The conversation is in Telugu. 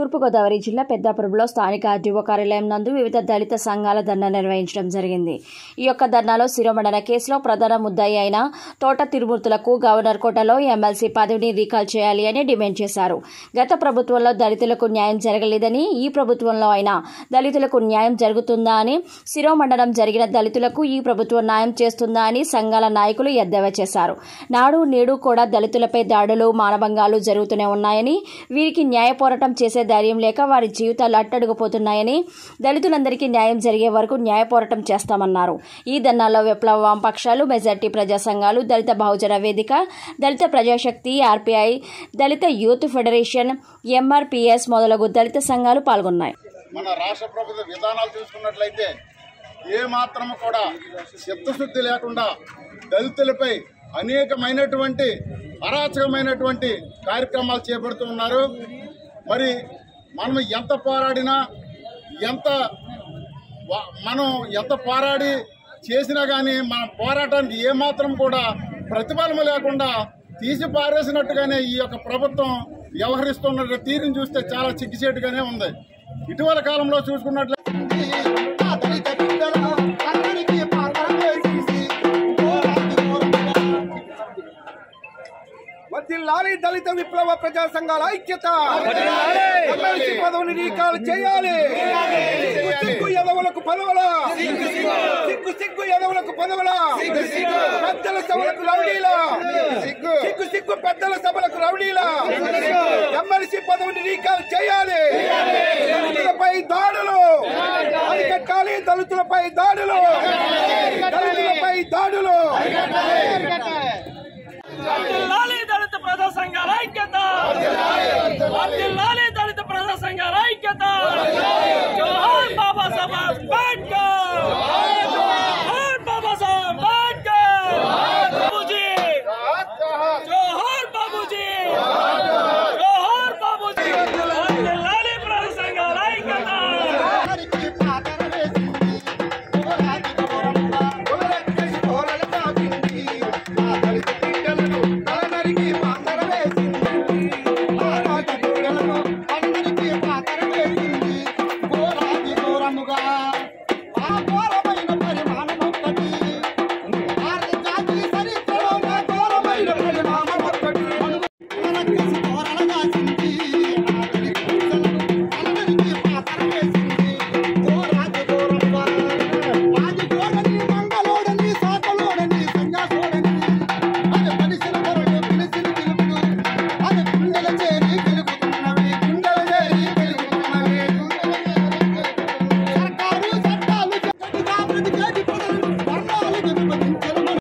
తూర్పుగోదావరి జిల్లా పెద్దాపురంలో స్థానిక ఆర్డీఓ కార్యాలయం నందు వివిధ దళిత సంఘాల ధర్నా నిర్వహించడం జరిగింది ఈ యొక్క ధర్నాలో శిరోమణన కేసులో ప్రధాన ముద్దాయి అయిన తోట తిరుమూర్తులకు గవర్నర్ కోటలో ఎమ్మెల్సీ పదవిని రీకాల్ చేయాలి అని డిమాండ్ చేశారు గత ప్రభుత్వంలో దళితులకు న్యాయం జరగలేదని ఈ ప్రభుత్వంలో అయినా దళితులకు న్యాయం జరుగుతుందా అని శిరోమండనం జరిగిన దళితులకు ఈ ప్రభుత్వం న్యాయం చేస్తుందా అని సంఘాల నాయకులు ఎద్దేవా చేశారు నాడు నేడు కూడా దళితులపై దాడులు మానభంగాలు జరుగుతూనే ఉన్నాయని వీరికి న్యాయ పోరాటం చేసే ధైర్యం లేక వారి జీవితాలు అట్టడుగుపోతున్నాయని దళితులందరికీ న్యాయం జరిగే వరకు న్యాయ పోరాటం చేస్తామన్నారు ఈ ధర్నాలో విప్లవ వామపక్షాలు మెజార్టీ ప్రజా సంఘాలు దళిత బహుజన వేదిక దళిత ప్రజాశక్తి ఆర్పీఐ దళిత యూత్ ఫెడరేషన్ ఎంఆర్పీఎస్ మొదలగు దళిత సంఘాలు పాల్గొన్నాయి మన రాష్ట్ర ప్రభుత్వ విధానాలు చూసుకున్నట్లయితే ఏ మాత్రము కూడా చిత్తశుద్ధి లేకుండా దళితులపై అనేకమైనటువంటి అరాచకమైనటువంటి కార్యక్రమాలు చేపడుతూ ఉన్నారు మరి మనం ఎంత పోరాడినా ఎంత వా- మనం ఎంత పోరాడి చేసినా కానీ మన పోరాటానికి ఏమాత్రం కూడా ప్రతిఫలం లేకుండా తీసి పారేసినట్టుగానే ఈ యొక్క ప్రభుత్వం వ్యవహరిస్తున్న తీరుని చూస్తే చాలా చిక్కిచేటుగానే ఉంది ఇటీవల కాలంలో చూసుకున్నట్లయితే వర్ధిల్లాలి దళిత విప్లవ ప్రజా సంఘాల ఐక్యత ఎమ్మెల్సీ పదవిని రీకాల్ చేయాలి సిగ్గు సిగ్గు ఎదవులకు పదవుల సిగ్గు సిగ్గు ఎదవులకు పదవుల పెద్దల సభలకు రౌడీల సిగ్గు సిగ్గు పెద్దల సభలకు రౌడీల ఎమ్మెల్సీ పదవిని రీకాల్ చేయాలి దళితులపై దాడులు అరికట్టాలి దళితులపై దాడులు దళితులపై దాడులు